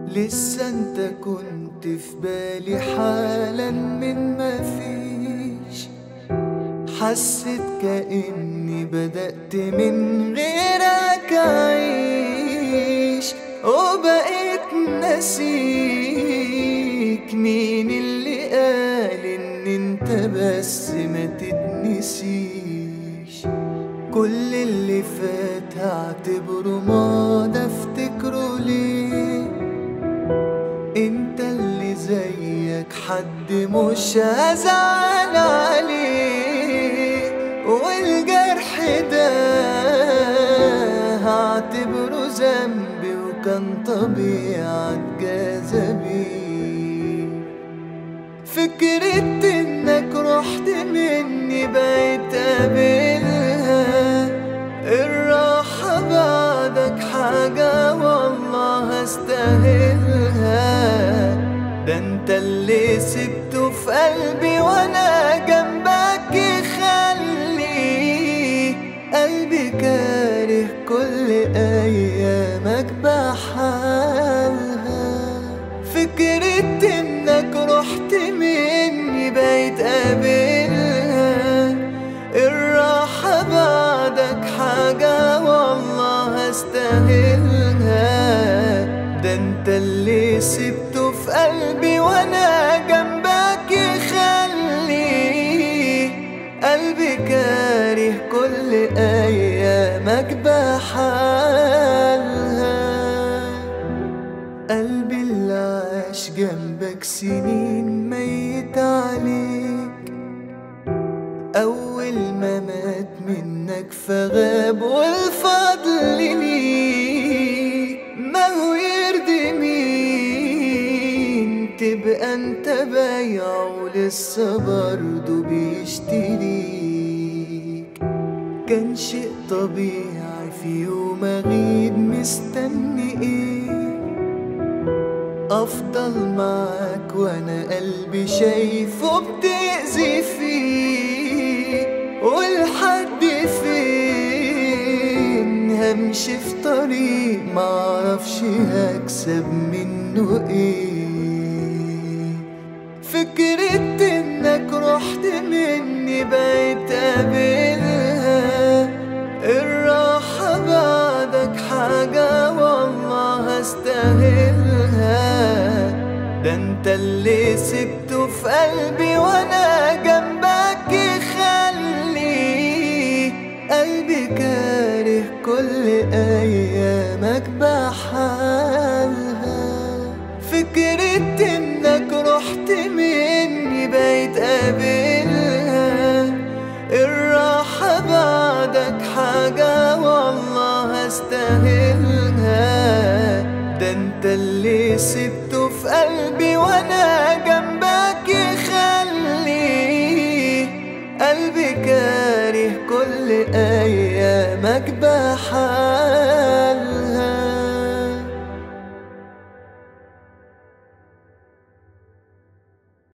لسه انت كنت في بالي حالا من ما فيش حسيت كأني بدأت من غيرك أعيش وبقيت نسيك مين اللي قال إن انت بس ما تتنسيش كل اللي فات هعتبره ماضي افتكره ليه انت اللي زيك حد مش هزعل عليه والجرح ده هعتبره ذنبي وكان طبيعة جذبي فكرة انك رحت مني بقيت قابلها الراحة بعدك حاجة والله استاهلها ده انت اللي سبته في قلبي وانا جنبك يخلي قلبي كاره كل ايامك بحالها فكرة انك رحت مني بقيت قابلها الراحة بعدك حاجة والله استاهلها ده انت اللي سبته في قلبي وانا جنبك يخلي قلبي كاره كل ايامك بحالها قلبي اللي عاش جنبك سنين ميت عليك أول ما مات منك فغاب والفضل ليك ما هو يرضي مين تبقى انت بايعه ولسه برضه بيشتريك كان شيء طبيعي في يوم اغيب مستني ايه افضل معاك وانا قلبي شايفه بتأذي فيه والحد فين همشي في طريق معرفش هكسب منه ايه فكرة انك رحت مني بقيت قابلها الراحة بعدك حاجة والله استاهلها ده انت اللي سبته في قلبي وانا جنبك يخلي قلبي كاره كل ايامك بحالها فكرة انك رحت مني بقيت قابلها الراحة بعدك حاجة والله استاهلها ده انت اللي سبته في قلبي وانا جنبك يخلي قلبي كاره كل ايامك بحال